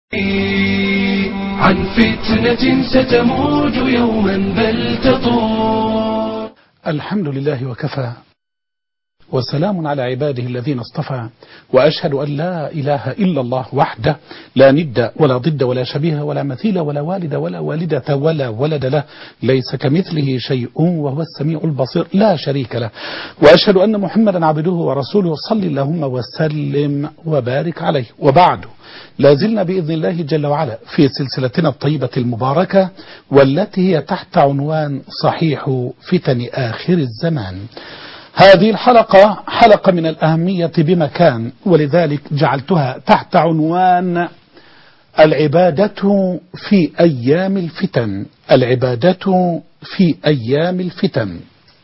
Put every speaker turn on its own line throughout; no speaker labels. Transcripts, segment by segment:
عن فتنة ستموج يوما بل تطول
الحمد لله وكفى وسلام على عباده الذين اصطفى وأشهد أن لا إله إلا الله وحده لا ند ولا ضد ولا شبيه ولا مثيل ولا والد ولا والدة ولا ولد له ليس كمثله شيء وهو السميع البصير لا شريك له وأشهد أن محمدا عبده ورسوله صل اللهم وسلم وبارك عليه وبعد لا زلنا بإذن الله جل وعلا في سلسلتنا الطيبة المباركة والتي هي تحت عنوان صحيح فتن آخر الزمان هذه الحلقة حلقة من الأهمية بمكان ولذلك جعلتها تحت عنوان العبادة في أيام الفتن العبادة في أيام الفتن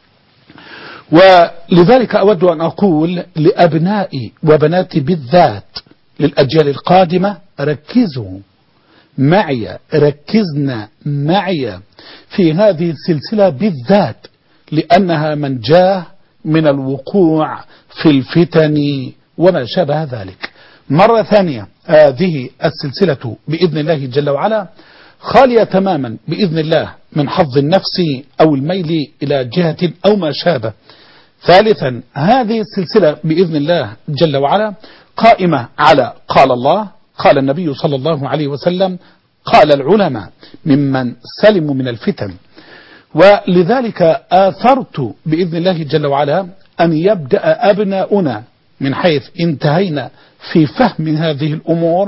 ولذلك أود أن أقول لأبنائي وبناتي بالذات للأجيال القادمة ركزوا معي ركزنا معي في هذه السلسلة بالذات لأنها من جاه من الوقوع في الفتن وما شابه ذلك مرة ثانية هذه السلسلة بإذن الله جل وعلا خالية تماما بإذن الله من حظ النفس أو الميل إلى جهة أو ما شابه ثالثا هذه السلسلة بإذن الله جل وعلا قائمة على قال الله قال النبي صلى الله عليه وسلم قال العلماء ممن سلموا من الفتن ولذلك آثرت بإذن الله جل وعلا أن يبدأ أبناؤنا من حيث انتهينا في فهم هذه الأمور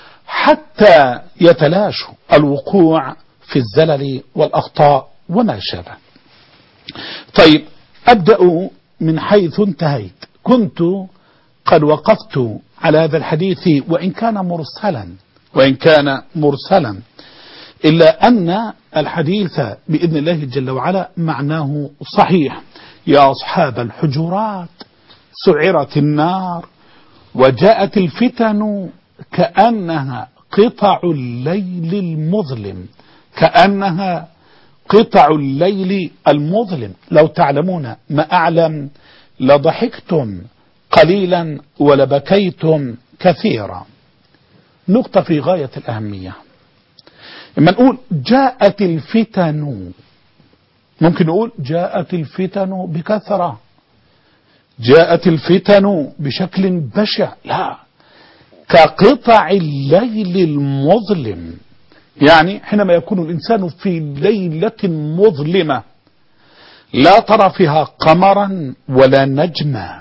حتى يتلاشوا الوقوع في الزلل والأخطاء وما شابه طيب أبدأ من حيث انتهيت كنت قد وقفت على هذا الحديث وإن كان مرسلا وإن كان مرسلا إلا أن الحديث بإذن الله جل وعلا معناه صحيح يا أصحاب الحجرات سعرت النار وجاءت الفتن كأنها قطع الليل المظلم كأنها قطع الليل المظلم لو تعلمون ما أعلم لضحكتم قليلا ولبكيتم كثيرا نقطة في غاية الأهمية لما نقول جاءت الفتن ممكن نقول جاءت الفتن بكثرة جاءت الفتن بشكل بشع لا كقطع الليل المظلم يعني حينما يكون الإنسان في ليلة مظلمة لا ترى فيها قمرا ولا نجما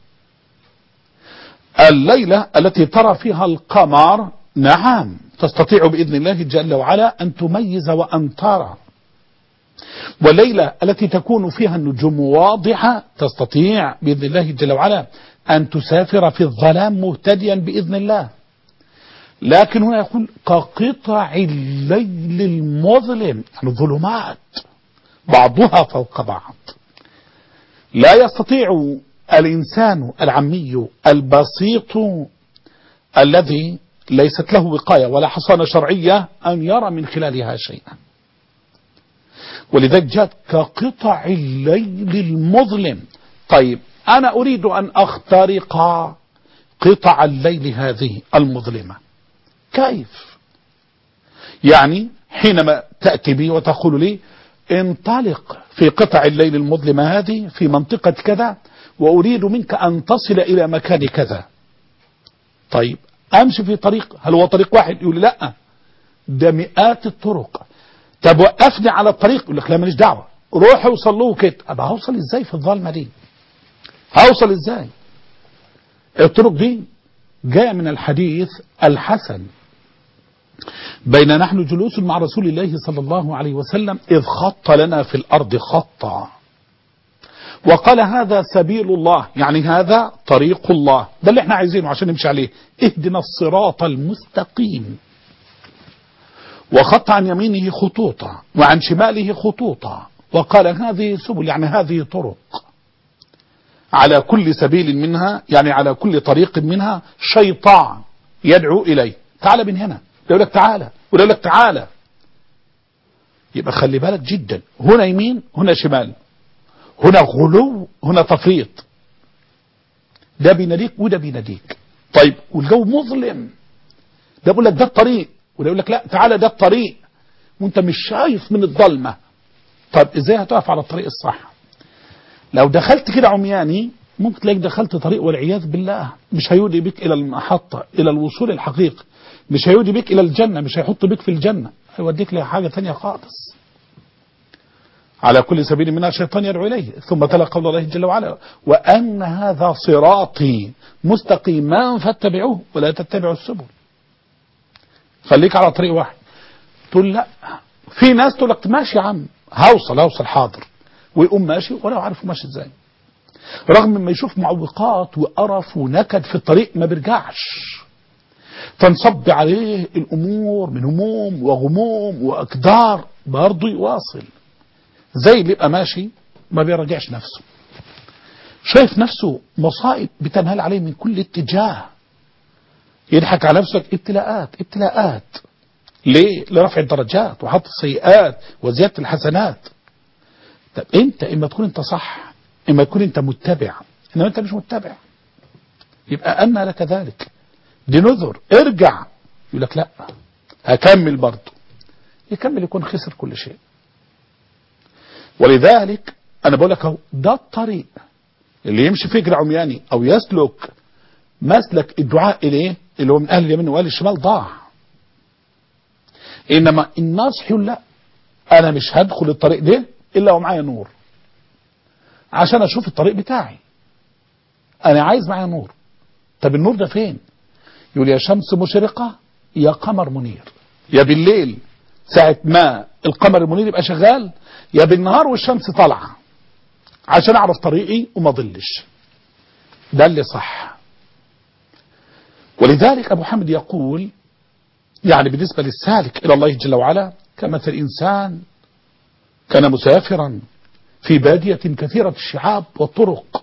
الليلة التي ترى فيها القمر نعم تستطيع بإذن الله جل وعلا أن تميز وأن ترى والليلة التي تكون فيها النجوم واضحة تستطيع بإذن الله جل وعلا أن تسافر في الظلام مهتديا بإذن الله لكن هنا يقول كقطع الليل المظلم يعني ظلمات بعضها فوق بعض لا يستطيع الإنسان العمي البسيط الذي ليست له وقاية ولا حصانة شرعية أن يرى من خلالها شيئا ولذلك جاءت كقطع الليل المظلم طيب أنا أريد أن أخترق قطع الليل هذه المظلمة كيف يعني حينما تأتي بي وتقول لي انطلق في قطع الليل المظلمة هذه في منطقة كذا وأريد منك أن تصل إلى مكان كذا طيب أمشي في طريق هل هو طريق واحد يقول لي لا ده مئات الطرق طب وقفني على الطريق يقول لك لا ماليش دعوة روح اوصل له كده ابقى هوصل ازاي في الظلمة دي هوصل ازاي الطرق دي جاء من الحديث الحسن بين نحن جلوس مع رسول الله صلى الله عليه وسلم إذ خط لنا في الأرض خطا وقال هذا سبيل الله يعني هذا طريق الله ده اللي احنا عايزينه عشان نمشي عليه اهدنا الصراط المستقيم وخط عن يمينه خطوطا وعن شماله خطوطا وقال هذه سبل يعني هذه طرق على كل سبيل منها يعني على كل طريق منها شيطان يدعو إليه تعال من هنا يقول لك تعالى ويقول لك تعالى يبقى خلي بالك جدا هنا يمين هنا شمال هنا غلو هنا تفريط ده بيناديك وده بيناديك طيب والجو مظلم ده بيقول لك ده الطريق وده يقول لك لا تعالى ده الطريق وانت مش شايف من الضلمه طب ازاي هتقف على الطريق الصح لو دخلت كده عمياني ممكن تلاقيك دخلت طريق والعياذ بالله مش هيودي بك الى المحطه الى الوصول الحقيقي مش هيودي بك الى الجنه مش هيحط بك في الجنه هيوديك لحاجه ثانيه خالص على كل سبيل منها الشيطان يدعو اليه ثم تلا قول الله جل وعلا وان هذا صراطي مستقيما فاتبعوه ولا تتبعوا السبل خليك على طريق واحد تقول لا في ناس تقول لك ماشي يا عم هوصل هوصل حاضر ويقوم ماشي ولا عارف ماشي ازاي رغم ما يشوف معوقات وقرف ونكد في الطريق ما بيرجعش تنصب عليه الامور من هموم وغموم واقدار برضه يواصل زي اللي يبقى ماشي ما بيراجعش نفسه شايف نفسه مصائب بتنهال عليه من كل اتجاه يضحك على نفسك ابتلاءات ابتلاءات ليه لرفع الدرجات وحط السيئات وزيادة الحسنات طب انت اما تكون انت صح اما تكون انت متبع انما انت مش متبع يبقى أن لك ذلك دي نذر ارجع يقول لك لا هكمل برضه يكمل يكون خسر كل شيء ولذلك انا بقول لك اهو ده الطريق اللي يمشي فكر عمياني او يسلك مسلك الدعاء اليه اللي هو من اهل اليمين واهل الشمال ضاع انما الناصح يقول لا انا مش هدخل الطريق ده الا ومعايا نور عشان اشوف الطريق بتاعي انا عايز معايا نور طب النور ده فين يقول يا شمس مشرقة يا قمر منير يا بالليل ساعة ما القمر المنير يبقى شغال يا بالنهار والشمس طالعة عشان اعرف طريقي وما ضلش ده اللي صح ولذلك ابو حمد يقول يعني بالنسبة للسالك الى الله جل وعلا كمثل انسان كان مسافرا في بادية كثيرة الشعاب والطرق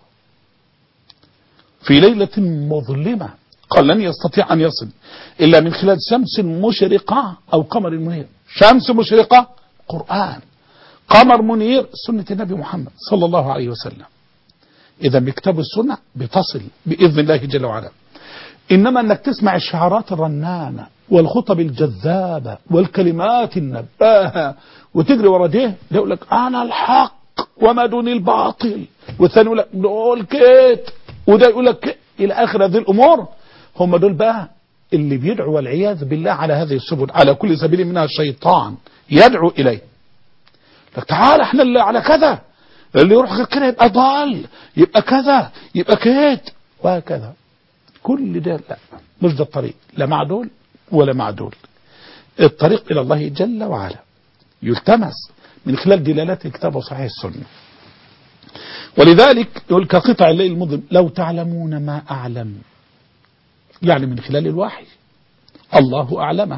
في ليلة مظلمة قال لن يستطيع أن يصل إلا من خلال شمس مشرقة أو قمر منير شمس مشرقة قرآن قمر منير سنة النبي محمد صلى الله عليه وسلم إذا بكتاب السنة بتصل بإذن الله جل وعلا إنما أنك تسمع الشعارات الرنانة والخطب الجذابة والكلمات النباهة وتجري ورا ده يقول لك أنا الحق وما دون الباطل والثاني يقول لك دول كيت وده يقول لك كيت إلى آخر هذه الأمور هم دول بقى اللي بيدعوا والعياذ بالله على هذه السبل على كل سبيل منها الشيطان يدعو إليه لك تعال احنا اللي على كذا اللي يروح غير كده يبقى ضال يبقى كذا يبقى كيت وهكذا كل ده لا مش ده الطريق لا مع دول ولا مع دول الطريق إلى الله جل وعلا يلتمس من خلال دلالات الكتاب وصحيح السنة ولذلك يقول كقطع الليل المظلم لو تعلمون ما أعلم يعني من خلال الوحي الله أعلمه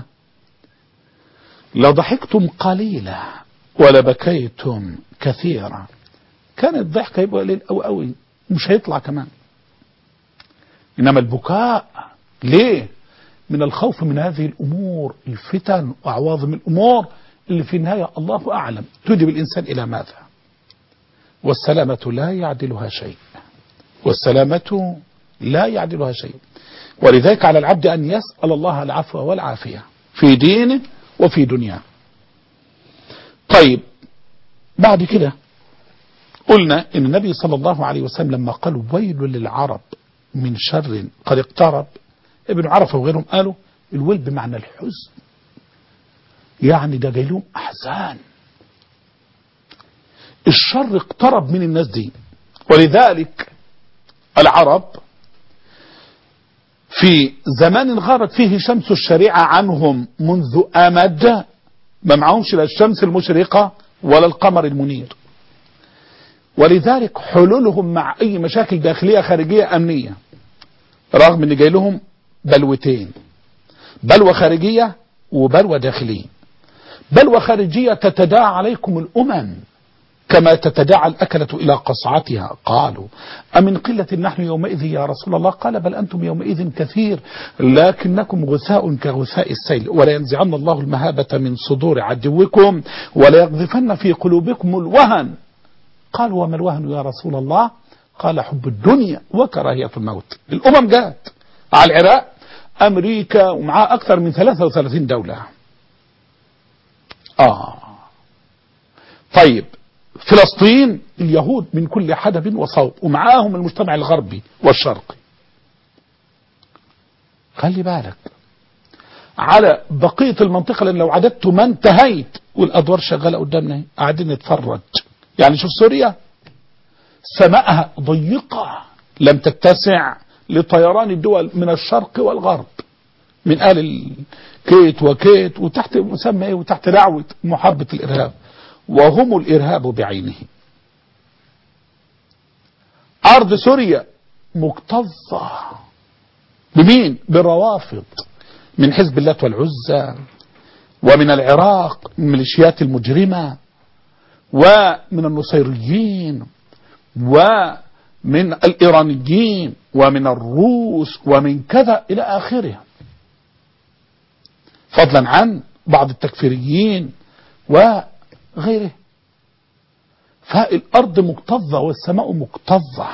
لضحكتم قليلا ولبكيتم كثيرا كان الضحك يبقى قليل أو أوي مش هيطلع كمان إنما البكاء ليه من الخوف من هذه الأمور الفتن وأعواظم الأمور اللي في النهاية الله أعلم تجب الإنسان إلى ماذا والسلامة لا يعدلها شيء والسلامة لا يعدلها شيء ولذلك على العبد أن يسأل الله العفو والعافية في دينه وفي دنياه طيب بعد كده قلنا ان النبي صلى الله عليه وسلم لما قال ويل للعرب من شر قد اقترب ابن عرفة وغيرهم قالوا الويل بمعنى الحزن يعني ده جاي لهم احزان الشر اقترب من الناس دي ولذلك العرب في زمان غابت فيه شمس الشريعة عنهم منذ أمد ما معهمش لا الشمس المشرقة ولا القمر المنير ولذلك حلولهم مع أي مشاكل داخلية خارجية أمنية رغم أن جاي لهم بلوتين بلوى خارجية وبلوى داخلية بلوى خارجية تتداعى عليكم الأمم كما تتداعى الأكلة إلى قصعتها قالوا أمن قلة نحن يومئذ يا رسول الله قال بل أنتم يومئذ كثير لكنكم غثاء كغثاء السيل ولا ينزعن الله المهابة من صدور عدوكم ولا يقذفن في قلوبكم الوهن قال وما الوهن يا رسول الله قال حب الدنيا وكراهية الموت الأمم جاءت على العراق أمريكا ومعاه أكثر من 33 دولة آه طيب فلسطين اليهود من كل حدب وصوب ومعاهم المجتمع الغربي والشرقي خلي بالك على بقية المنطقة لأن لو عددت ما انتهيت والأدوار شغالة قدامنا قاعدين نتفرج يعني شوف سوريا سماءها ضيقة لم تتسع لطيران الدول من الشرق والغرب من آل الكيت وكيت وتحت مسمى ايه وتحت دعوة محاربة الإرهاب وهم الإرهاب بعينه أرض سوريا مكتظة بمين؟ بالروافض من حزب الله والعزى ومن العراق من الميليشيات المجرمة ومن النصيريين ومن الإيرانيين ومن الروس ومن كذا إلى آخره فضلا عن بعض التكفيريين وغيره فالأرض مكتظة والسماء مكتظة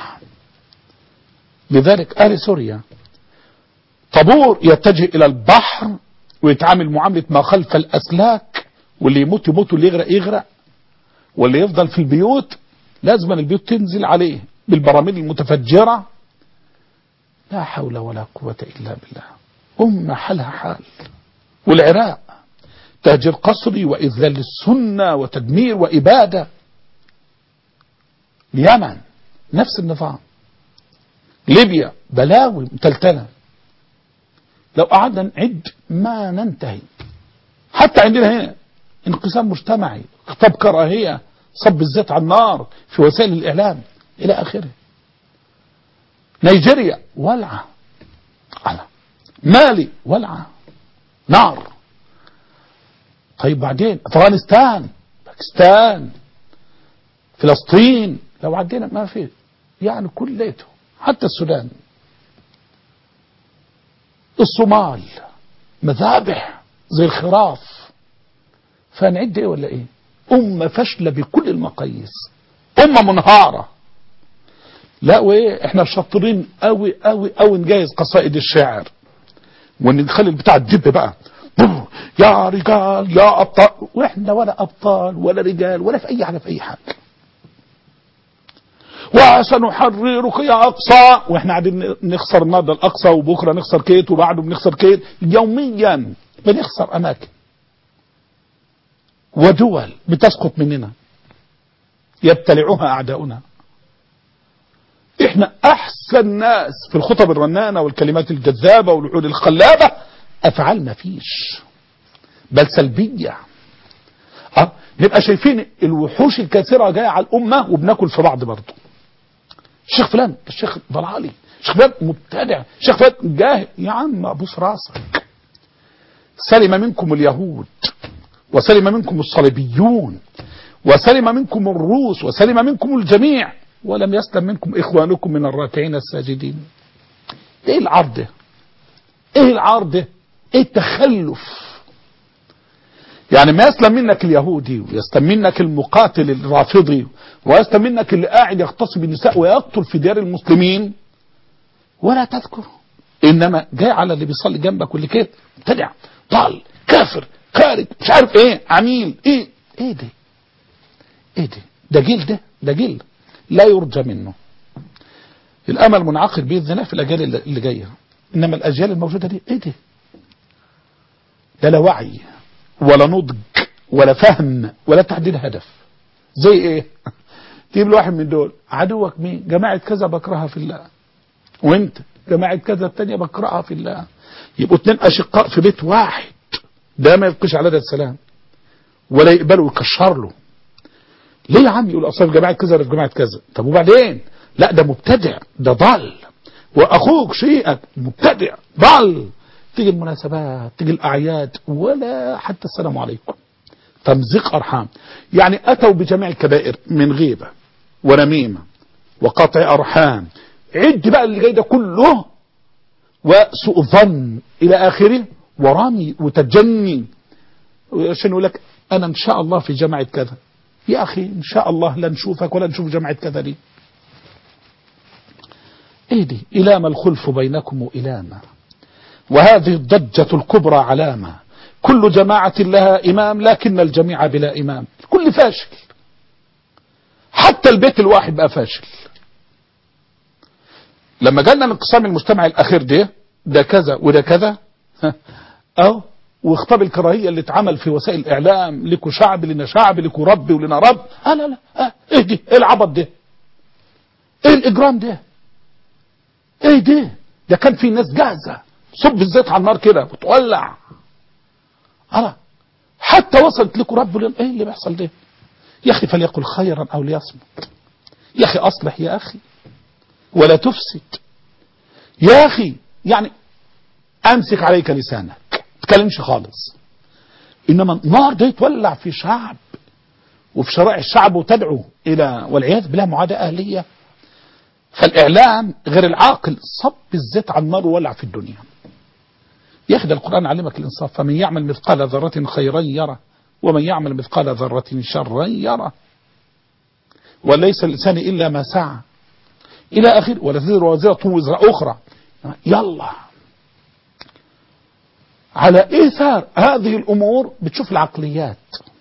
لذلك أهل سوريا طابور يتجه إلى البحر ويتعامل معاملة ما خلف الأسلاك واللي يموت يموت واللي يغرق يغرق واللي يفضل في البيوت لازم البيوت تنزل عليه بالبراميل المتفجرة لا حول ولا قوة إلا بالله أمة حالها حال والعراق تهجير قصري وإذلال السنة وتدمير وإبادة اليمن نفس النظام ليبيا بلاوي متلتلة لو قعدنا نعد ما ننتهي حتى عندنا هنا انقسام مجتمعي خطاب كراهية صب الزيت على النار في وسائل الإعلام إلى آخره نيجيريا ولعة على مالي ولعة نار طيب بعدين أفغانستان باكستان فلسطين لو عدينا ما في يعني كليته حتى السودان الصومال مذابح زي الخراف فنعد ايه ولا ايه أمة فاشلة بكل المقاييس أمة منهارة لا وايه احنا شاطرين قوي قوي قوي نجهز قصائد الشعر ونخلي البتاع الدب بقى يا رجال يا ابطال واحنا ولا ابطال ولا رجال ولا في اي حاجه في اي حاجه وسنحررك يا اقصى واحنا قاعدين نخسر النهارده الاقصى وبكره نخسر كيت وبعده بنخسر كيت يوميا بنخسر اماكن ودول بتسقط مننا يبتلعها اعداؤنا احنا احسن ناس في الخطب الرنانه والكلمات الجذابه والوعود الخلابه افعال ما فيش بل سلبيه اه نبقى شايفين الوحوش الكثيره جايه على الامه وبناكل في بعض برضه الشيخ فلان الشيخ ضلالي الشيخ فلان مبتدع الشيخ فلان جاهل يا عم ابوس راسك سلم منكم اليهود وسلم منكم الصليبيون وسلم منكم الروس وسلم منكم الجميع ولم يسلم منكم إخوانكم من الراكعين الساجدين إيه العرض ده إيه العرض ده إيه التخلف يعني ما يسلم منك اليهودي ويسلم منك المقاتل الرافضي ويسلم منك اللي قاعد يغتصب النساء ويقتل في ديار المسلمين ولا تذكر انما جاي على اللي بيصلي جنبك واللي كده مبتدع ضال كافر خارج مش عارف ايه عميل ايه ايه ده ايه ده ده جيل ده ده جيل لا يرجى منه الامل منعقد باذن الله في الاجيال اللي اللي جايه انما الاجيال الموجوده دي ايه ده ده لا وعي ولا نضج ولا فهم ولا تحديد هدف زي ايه تجيب له واحد من دول عدوك مين جماعه كذا بكرهها في الله وانت جماعه كذا الثانيه بكرهها في الله يبقوا اتنين اشقاء في بيت واحد ده ما يبقيش على ده السلام ولا يقبله ويكشر له ليه يا عم يقول اصل في جماعه كذا ولا في جماعه كذا طب وبعدين لا ده مبتدع ده ضل واخوك شيئك مبتدع ضل تيجي المناسبات تيجي الاعياد ولا حتى السلام عليكم تمزيق ارحام يعني اتوا بجميع الكبائر من غيبه ونميمه وقطع ارحام عد بقى اللي جاي ده كله وسوء ظن الى اخره ورامي وتجني عشان يقول لك انا ان شاء الله في جامعه كذا يا اخي ان شاء الله لا نشوفك ولا نشوف جامعه كذا دي ايه دي الام الخلف بينكم الامه وهذه الضجة الكبرى علامة كل جماعة لها إمام لكن الجميع بلا إمام كل فاشل حتى البيت الواحد بقى فاشل لما جالنا انقسام المجتمع الأخير ده ده كذا وده كذا أو واخطاب الكراهية اللي اتعمل في وسائل الإعلام لكوا شعب لنا شعب لكوا رب ولنا رب آه لا لا آه ايه دي ايه العبط ده ايه الإجرام ده ايه ده ده كان في ناس جاهزة صب الزيت على النار كده وتولع أرى حتى وصلت لكم رب لنا ايه اللي بيحصل ده يا أخي فليقل خيرا أو ليصمت يا أخي أصلح يا أخي ولا تفسد يا أخي يعني أمسك عليك لسانك تكلمش خالص إنما النار دي تولع في شعب وفي شرائع الشعب وتدعو إلى والعياذ بالله معاداة أهلية فالإعلام غير العاقل صب الزيت على النار وولع في الدنيا يا أخي ده القرآن علمك الإنصاف فمن يعمل مثقال ذرة خيرا يره ومن يعمل مثقال ذرة شرا يره وليس الإنسان إلا ما سعى إلى آخر ولا تزر وزيرة وزر أخرى يلا على إيثار هذه الأمور بتشوف العقليات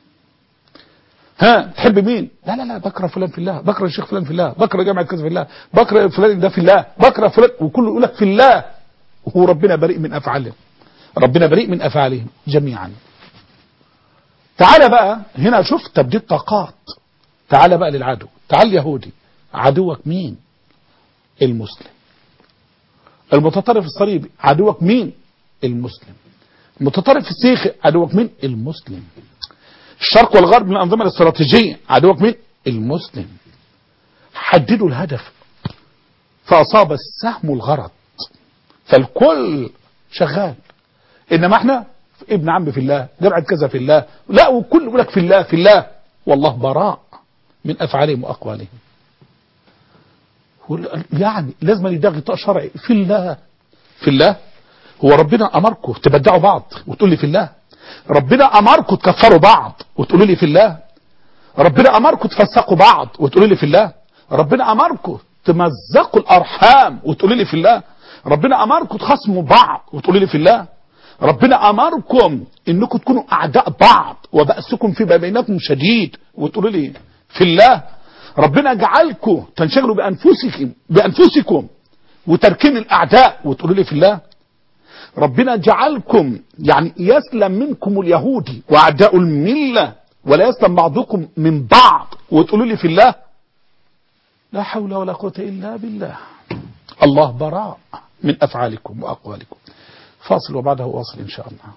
ها تحب مين لا لا لا بكره فلان في الله بكره الشيخ فلان في الله بكره جامعة كذا في الله بكره فلان ده في الله بكره فلان وكله يقول لك في الله وهو ربنا بريء من أفعالهم ربنا بريء من أفعالهم جميعا تعال بقى هنا شوف تبديد طاقات تعال بقى للعدو تعال اليهودي عدوك مين المسلم المتطرف الصليبي عدوك مين المسلم المتطرف السيخي عدوك مين المسلم الشرق والغرب من الأنظمة الاستراتيجية عدوك مين المسلم حددوا الهدف فأصاب السهم الغرض فالكل شغال إنما احنا ابن عم في الله جمعة كذا في الله لا وكل يقول لك في الله في الله والله براء من أفعالهم وأقوالهم يعني لازم يدغ غطاء شرعي في الله في الله هو ربنا أمركم تبدعوا بعض وتقول لي في الله ربنا أمركم تكفروا بعض وتقولوا لي في الله ربنا أمركم تفسقوا بعض وتقولوا لي في الله ربنا أمركم تمزقوا الأرحام وتقولوا لي في الله ربنا أمركم تخصموا بعض وتقولوا لي في الله ربنا أمركم انكم تكونوا أعداء بعض وبأسكم في بينكم شديد وتقولوا لي في الله ربنا جعلكم تنشغلوا بأنفسكم بأنفسكم وتركين الأعداء وتقولوا لي في الله ربنا جعلكم يعني يسلم منكم اليهودي وأعداء الملة ولا يسلم بعضكم من بعض وتقولوا لي في الله لا حول ولا قوة إلا بالله الله براء من أفعالكم وأقوالكم فاصل وبعده واصل إن شاء الله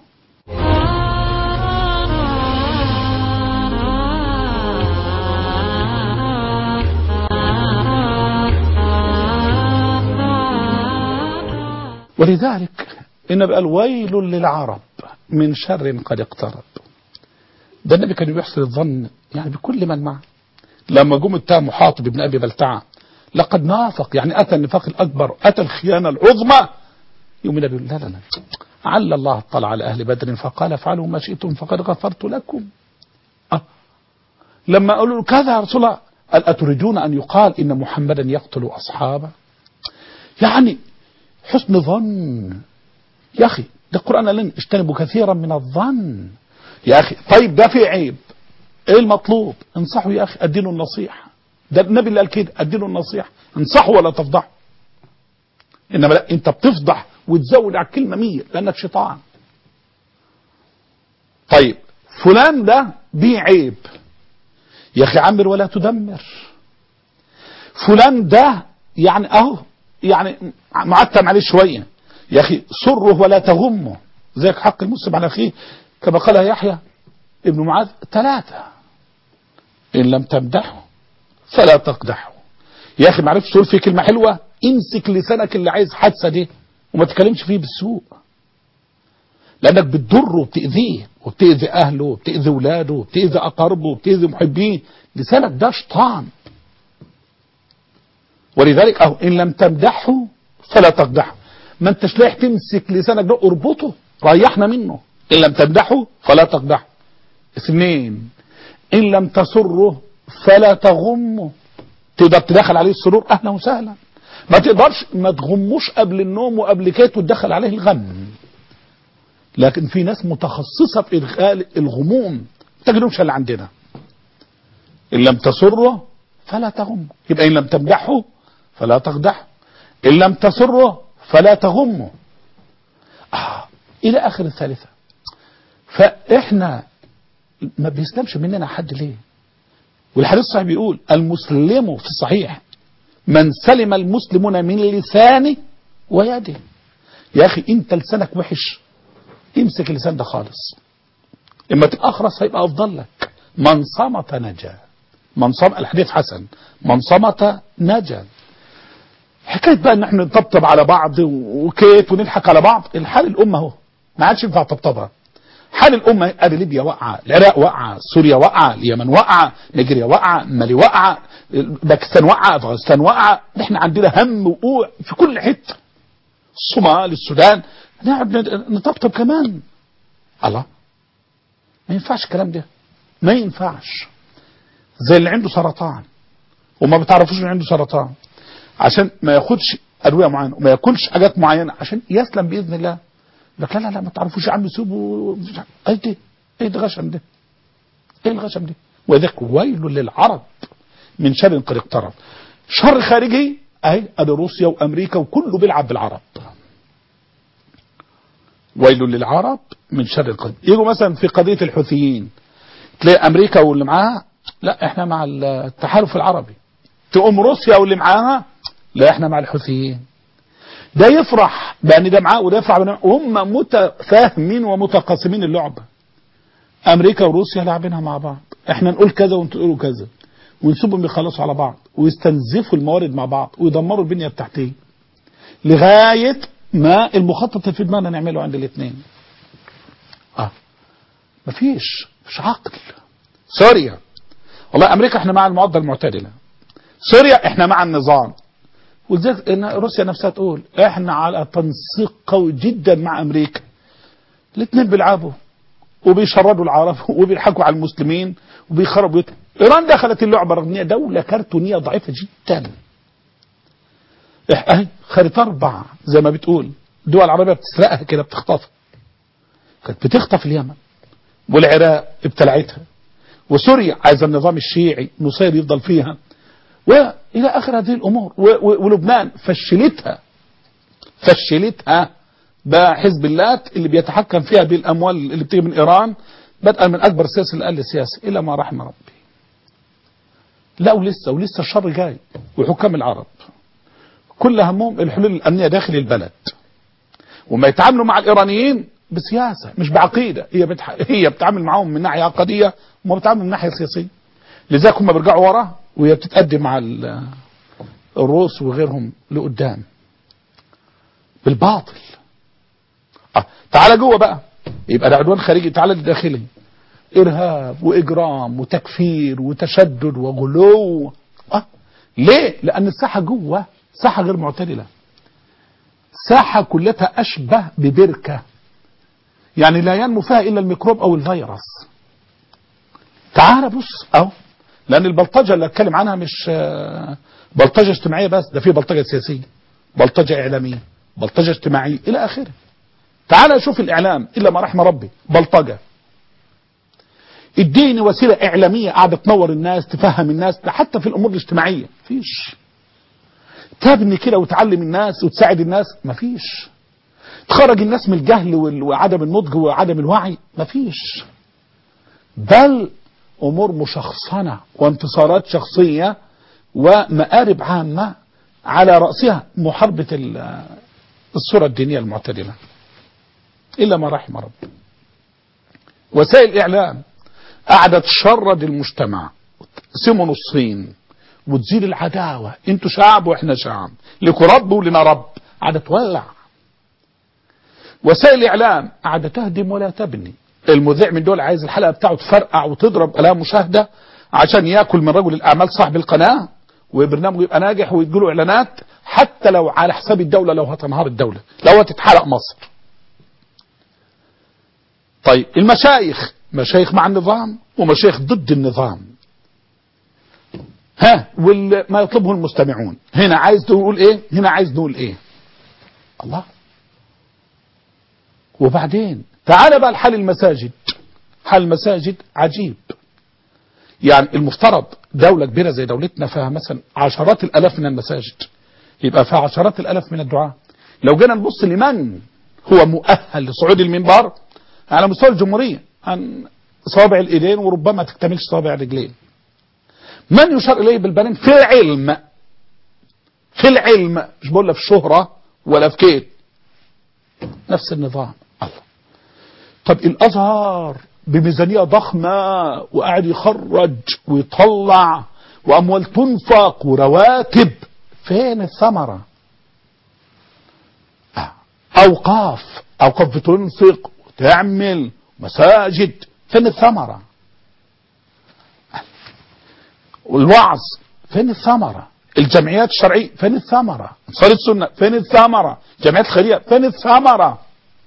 ولذلك النبي قال ويل للعرب من شر قد اقترب ده النبي كان بيحسن الظن يعني بكل من معه لما جم اتهموا حاطب بن ابي بلتعه لقد نافق يعني اتى النفاق الاكبر اتى الخيانه العظمى يوم النبي يقول لا لا لا عل الله اطلع على اهل بدر فقال افعلوا ما شئتم فقد غفرت لكم أه. لما قالوا له كذا يا رسول الله قال اتريدون ان يقال ان محمدا يقتل اصحابه يعني حسن ظن يا أخي ده القرآن قال لنا اجتنبوا كثيرا من الظن يا أخي طيب ده في عيب ايه المطلوب انصحوا يا أخي اديله النصيحة ده النبي اللي قال كده اديله النصيحة انصحوا ولا تفضحوا انما لا انت بتفضح وتزود على الكلمة مية لانك شيطان طيب فلان ده بيه عيب يا اخي عمر ولا تدمر فلان ده يعني اهو يعني معتم عليه شويه يا أخي سره ولا تغمه زيك حق المسلم على أخيه كما قال يحيى ابن معاذ ثلاثة إن لم تمدحه فلا تقدحه يا أخي معرفش تقول فيه كلمة حلوة امسك لسانك اللي عايز حادثة دي وما تكلمش فيه بالسوء لأنك بتضره وبتأذيه وبتأذي أهله وبتأذي ولاده وبتأذي أقاربه وبتأذي محبيه لسانك ده شيطان ولذلك أهو إن لم تمدحه فلا تقدحه ما انتش لايح تمسك لسانك ده اربطه ريحنا منه ان لم تمدحه فلا تقدحه اثنين ان لم تسره فلا تغمه تقدر تدخل عليه السرور اهلا وسهلا ما تقدرش ما تغموش قبل النوم وقبل كده وتدخل عليه الغم لكن في ناس متخصصة في إدخال الغموم ما تجدهمش اللي عندنا إن لم تسره فلا تغمه يبقى إن لم تمدحه فلا تقدحه إن لم تسره فلا تغمه آه. إلى آخر الثالثة فإحنا ما بيسلمش مننا حد ليه والحديث الصحيح بيقول المسلم في الصحيح من سلم المسلمون من لسانه ويده يا أخي أنت لسانك وحش امسك اللسان ده خالص اما تبقى اخرس هيبقى افضل لك من صمت نجا من صم الحديث حسن من صمت نجا حكايه بقى ان احنا نطبطب على بعض وكيت ونضحك على بعض الحال الامه اهو ما عادش ينفع طبطبها حال الامه ادي ليبيا واقعه العراق واقعه سوريا واقعه اليمن واقعه نيجيريا واقعه مالي واقعه باكستان واقعه افغانستان واقعه احنا عندنا هم وقوع في كل حته الصومال السودان نقعد نطبطب كمان الله ما ينفعش الكلام ده ما ينفعش زي اللي عنده سرطان وما بتعرفوش ان عنده سرطان عشان ما ياخدش ادويه معينه وما ياكلش حاجات معينه عشان يسلم باذن الله لك لا لا لا ما تعرفوش يا عم سيبه ايه ده ايه ده غشم ده ايه الغشم ده وذاك ويل للعرب من شر قد اقترب شر خارجي اهي ادي روسيا وامريكا وكله بيلعب بالعرب ويل للعرب من شر القلب يجوا مثلا في قضية الحوثيين تلاقي أمريكا واللي معاها لا احنا مع التحالف العربي تقوم روسيا واللي معاها لا احنا مع الحوثيين ده يفرح بأن ده معاه وده يفرح بأن هم متفاهمين ومتقاسمين اللعبة أمريكا وروسيا لاعبينها مع بعض احنا نقول كذا وانتوا تقولوا كذا ونسيبهم يخلصوا على بعض ويستنزفوا الموارد مع بعض ويدمروا البنية التحتية لغاية ما المخطط اللي في دماغنا نعمله عند الاثنين اه مفيش مش عقل سوريا والله امريكا احنا مع المعدل المعتدله سوريا احنا مع النظام ولذلك إن روسيا نفسها تقول احنا على تنسيق قوي جدا مع امريكا الاثنين بيلعبوا وبيشردوا العرب وبيضحكوا على المسلمين وبيخربوا ايران دخلت اللعبه رغم ان هي دوله كرتونيه ضعيفه جدا اهي خريطة اربع زي ما بتقول الدول العربية بتسرقها كده بتخطفها كانت بتخطف اليمن والعراق ابتلعتها وسوريا عايزة النظام الشيعي نصير يفضل فيها والى اخر هذه الامور ولبنان فشلتها فشلتها بقى حزب الله اللي بيتحكم فيها بالاموال اللي بتيجي من ايران بدءا من اكبر سياسي لاقل سياسي الا ما رحم ربي لا ولسه ولسه الشر جاي وحكام العرب كل همهم الحلول الأمنية داخل البلد وما يتعاملوا مع الإيرانيين بسياسة مش بعقيدة هي بتح... هي بتتعامل معاهم من ناحية عقدية وما بتتعامل من ناحية سياسية لذلك هم بيرجعوا ورا وهي بتتقدم مع ال... الروس وغيرهم لقدام بالباطل آه. تعالى جوه بقى يبقى ده عدوان خارجي تعالى داخلي ارهاب واجرام وتكفير وتشدد وغلو اه ليه لان الساحه جوه ساحة غير معتدلة ساحة كلها أشبه ببركة يعني لا ينمو فيها إلا الميكروب أو الفيروس تعال بص أهو لأن البلطجة اللي أتكلم عنها مش بلطجة اجتماعية بس ده في بلطجة سياسية بلطجة إعلامية بلطجة اجتماعية إلى آخره تعال شوف الإعلام إلا ما رحم ربي بلطجة اديني وسيلة إعلامية قاعدة تنور الناس تفهم الناس حتى في الأمور الاجتماعية فيش تبني كده وتعلم الناس وتساعد الناس مفيش تخرج الناس من الجهل وعدم النضج وعدم الوعي مفيش بل امور مشخصنه وانتصارات شخصيه ومآرب عامه على راسها محاربه الصوره الدينيه المعتدله الا ما رحم ربي وسائل الاعلام قاعده تشرد المجتمع تقسمه نصين وتزيد العداوة انتوا شعب واحنا شعب لكم رب ولنا رب قاعدة تولع وسائل الاعلام قاعدة تهدم ولا تبني المذيع من دول عايز الحلقة بتاعه تفرقع وتضرب لها مشاهدة عشان ياكل من رجل الاعمال صاحب القناة وبرنامجه يبقى ناجح ويجيله اعلانات حتى لو على حساب الدولة لو هتنهار الدولة لو هتتحرق مصر طيب المشايخ مشايخ مع النظام ومشايخ ضد النظام ها وما يطلبه المستمعون هنا عايز تقول ايه هنا عايز نقول ايه الله وبعدين تعال بقى لحال المساجد حال المساجد عجيب يعني المفترض دولة كبيرة زي دولتنا فيها مثلا عشرات الألاف من المساجد يبقى فيها عشرات الألاف من الدعاء لو جينا نبص لمن هو مؤهل لصعود المنبر على مستوى الجمهورية عن صوابع الإيدين وربما تكتملش صوابع الرجلين من يشار إليه بالبنان في العلم في العلم مش بقول في الشهرة ولا في كيد نفس النظام الله طب الأزهر بميزانية ضخمة وقاعد يخرج ويطلع وأموال تنفق ورواتب فين الثمرة آه. أوقاف أوقاف بتنفق وتعمل مساجد فين الثمرة والوعظ فين الثمرة الجمعيات الشرعية فين الثمرة انصار السنة فين الثمرة جمعيات الخيرية فين الثمرة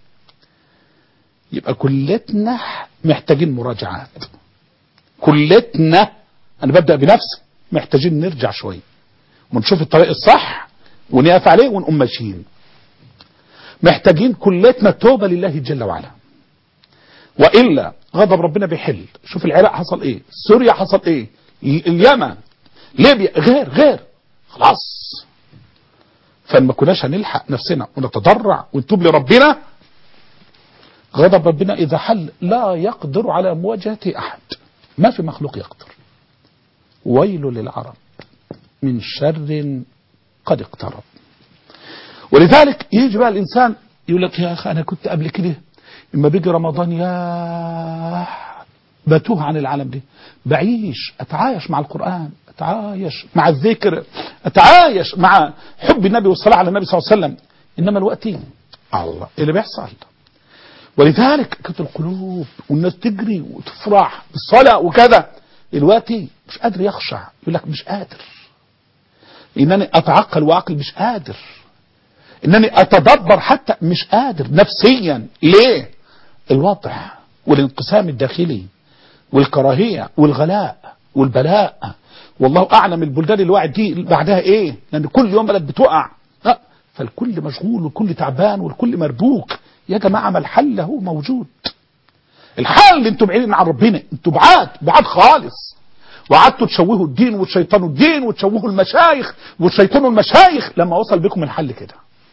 يبقى كلتنا محتاجين مراجعات كلتنا انا ببدأ بنفسي محتاجين نرجع شوية ونشوف الطريق الصح ونقف عليه ونقوم ماشيين محتاجين كلتنا توبة لله جل وعلا وإلا غضب ربنا بيحل شوف العراق حصل ايه سوريا حصل ايه اليمن ليبيا غير غير خلاص فما كناش هنلحق نفسنا ونتضرع ونتوب لربنا غضب ربنا إذا حل لا يقدر على مواجهة أحد ما في مخلوق يقدر ويل للعرب من شر قد اقترب ولذلك يجي بقى الإنسان يقول لك يا أخي أنا كنت قبل كده لما بيجي رمضان يا بتوه عن العالم دي بعيش أتعايش مع القرآن أتعايش مع الذكر أتعايش مع حب النبي والصلاة على النبي صلى الله عليه وسلم إنما الوقت الله إيه اللي بيحصل ولذلك كانت القلوب والناس تجري وتفرح بالصلاة وكذا دلوقتي مش قادر يخشع يقول لك مش قادر انني اتعقل واعقل مش قادر انني اتدبر حتى مش قادر نفسيا ليه الوضع والانقسام الداخلي والكراهية والغلاء والبلاء والله اعلم البلدان الواحد دي بعدها ايه لان كل يوم بلد بتقع أه فالكل مشغول والكل تعبان والكل مربوك يا جماعة ما الحل هو موجود الحل انتوا بعيدين عن ربنا انتوا بعاد بعاد خالص وقعدتوا تشوهوا الدين وتشيطنوا الدين وتشوهوا المشايخ وتشيطنوا المشايخ لما وصل بكم الحل كده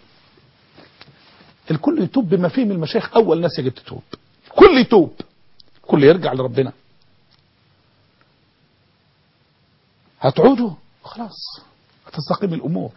الكل يتوب بما فيه من المشايخ اول ناس يجب تتوب الكل يتوب الكل يرجع لربنا هتعودوا خلاص هتستقيم الامور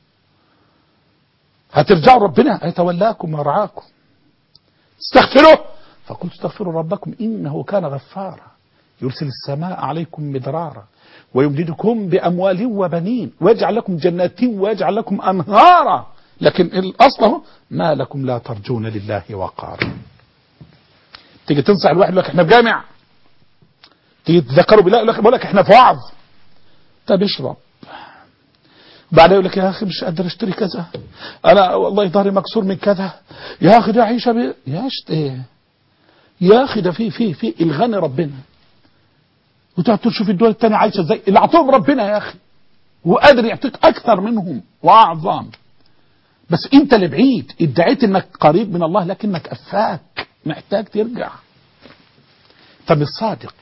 هترجعوا ربنا هيتولاكم ويرعاكم استغفروه فقلت استغفروا ربكم إنه كان غفارا يرسل السماء عليكم مدرارا ويمددكم بأموال وبنين ويجعل لكم جنات ويجعل لكم أنهارا لكن الأصل هو ما لكم لا ترجون لله وقارا تيجي تنصح الواحد يقول لك احنا في جامع تيجي تذكروا بالله يقول لك بقول لك احنا في وعظ طب اشرب بعدين يقول لك يا اخي مش قادر اشتري كذا انا والله ظهري مكسور من كذا يا اخي ده عيشه بي... يا شت ايه يا اخي ده في في في الغني ربنا وتقعد تشوف الدول الثانيه عايشه ازاي اللي اعطوهم ربنا يا اخي وقادر يعطيك اكثر منهم واعظم بس انت اللي بعيد ادعيت انك قريب من الله لكنك افاك محتاج ترجع طب الصادق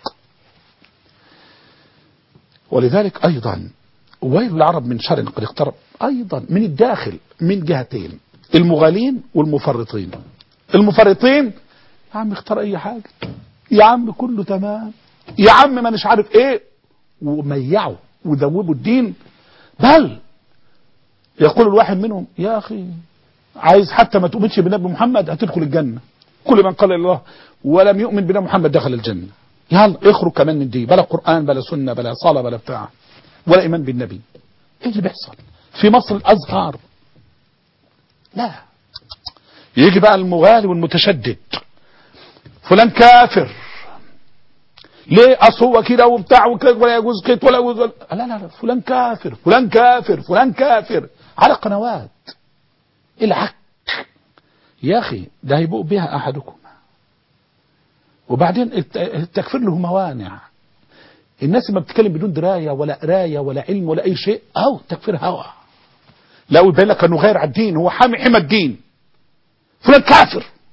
ولذلك ايضا ويل العرب من شر قد اقترب ايضا من الداخل من جهتين المغالين والمفرطين المفرطين يا عم اختار اي حاجة يا عم كله تمام يا عم ما مش عارف ايه وميعوا وذوبوا الدين بل يقول الواحد منهم يا اخي عايز حتى ما تؤمنش بنبي محمد هتدخل الجنة كل من قال الله ولم يؤمن بنبي محمد دخل الجنة يلا اخرج كمان من دي بلا قرآن بلا سنة بلا صلاة بلا بتاع ولا ايمان بالنبي ايه اللي بيحصل في مصر الازهر لا يجي بقى المغالي والمتشدد فلان كافر ليه اصل هو كده وبتاع وكده ولا يجوز كده ولا يجوز لا لا لا فلان كافر فلان كافر فلان كافر على قنوات العك يا اخي ده هيبوء بها احدكم وبعدين التكفير له موانع الناس ما بتتكلم بدون دراية ولا قراية ولا علم ولا أي شيء أو تكفير هوى لا يبين لك أنه غير على الدين هو حامي حمى الدين فلان كافر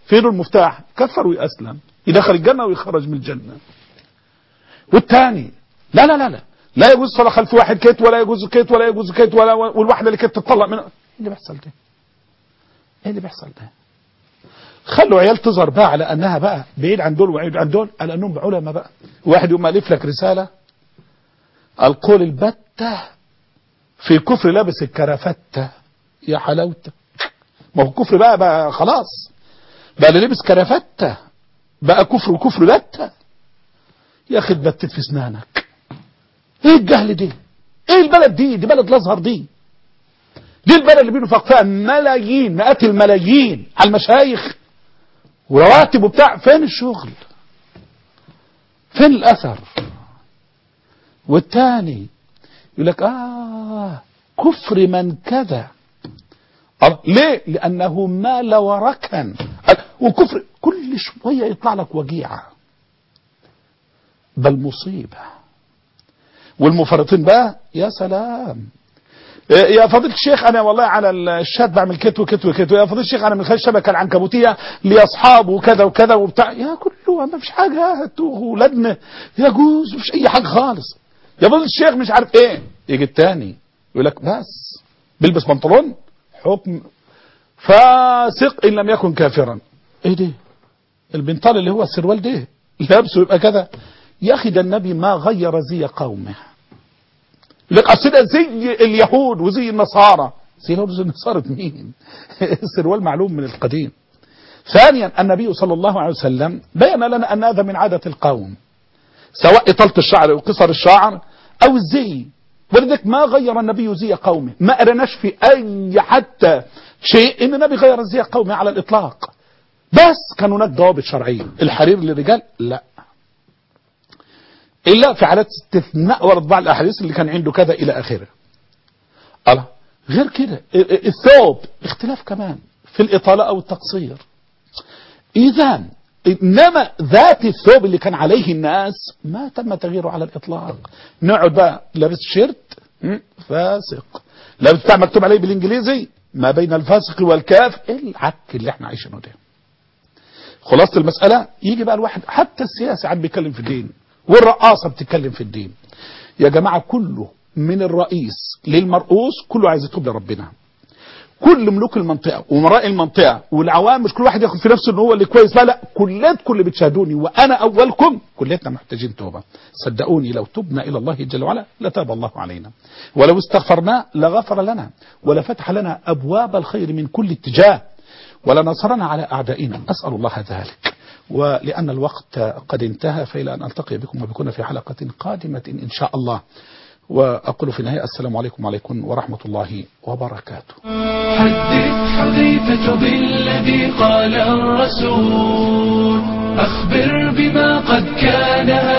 فين المفتاح كفر ويأسلم يدخل الجنة ويخرج من الجنة والتاني لا لا لا لا لا يجوز صلاة خلف واحد كيت ولا يجوز كيت ولا يجوز كيت ولا والواحدة اللي كانت تطلق من ايه اللي بيحصل ده ايه اللي بيحصل ده خلوا عيال تظهر بقى على انها بقى بعيد عن دول وبعيد عن دول على انهم علماء بقى واحد يقوم الف لك رساله القول البته في كفر لابس الكرافته يا حلاوته ما هو الكفر بقى بقى خلاص بقى اللي لبس كرافته بقى كفر وكفر بته يا اخي اتبتت في اسنانك ايه الجهل دي ايه البلد دي دي بلد الازهر دي دي البلد اللي بينفق فيها ملايين مئات الملايين على المشايخ ورواتب وبتاع فين الشغل فين الاثر والتاني يقول لك اه كفر من كذا أه، ليه لانه مال وركن وكفر كل شويه يطلع لك وجيعه بل مصيبه والمفرطين بقى يا سلام يا فضيلة الشيخ أنا والله على الشات بعمل كت وكت وكت يا فضيلة الشيخ أنا من خلال الشبكة العنكبوتية لأصحاب وكذا وكذا وبتاع يا كله ما فيش حاجة هاتوا ولادنا يجوز مفيش أي حاجة خالص يا فضيلة الشيخ مش عارف إيه يجي التاني يقول لك بس بيلبس بنطلون حكم فاسق إن لم يكن كافرا إيه ده البنطال اللي هو السروال ده لابسه يبقى كذا يا أخي ده النبي ما غير زي قومه لك اصل ده زي اليهود وزي النصارى زي اليهود وزي النصارى مين السروال معلوم من القديم ثانيا النبي صلى الله عليه وسلم بين لنا ان هذا من عاده القوم سواء اطاله الشعر او قصر الشعر او الزي ولذلك ما غير النبي زي قومه ما ارناش في اي حتى شيء ان النبي غير زي قومه على الاطلاق بس كان هناك ضوابط شرعيه الحرير للرجال لا الا في حالات استثناء ورد بعض الاحاديث اللي كان عنده كذا الى اخره الله غير كده الثوب اختلاف كمان في الاطاله او التقصير اذا انما ذات الثوب اللي كان عليه الناس ما تم تغييره على الاطلاق نقعد بقى لابس شيرت م? فاسق لابس بتاع مكتوب عليه بالانجليزي ما بين الفاسق والكاف العك اللي احنا عايشينه ده خلاصه المساله يجي بقى الواحد حتى السياسي عم بيتكلم في الدين والرقاصة بتتكلم في الدين يا جماعة كله من الرئيس للمرؤوس كله عايز يتوب لربنا كل ملوك المنطقة ومراء المنطقة والعوام مش كل واحد ياخد في نفسه ان هو اللي كويس لا لا كلات كل بتشاهدوني وانا اولكم كلتنا محتاجين توبة صدقوني لو تبنا الى الله جل وعلا لتاب الله علينا ولو استغفرنا لغفر لنا ولفتح لنا ابواب الخير من كل اتجاه ولنصرنا على اعدائنا اسال الله ذلك ولأن الوقت قد انتهى فإلى أن ألتقي بكم وبكم في حلقة قادمة إن شاء الله وأقول في النهاية السلام عليكم وعليكم ورحمة الله وبركاته
حدث حذيفة بالذي قال الرسول أخبر بما قد كان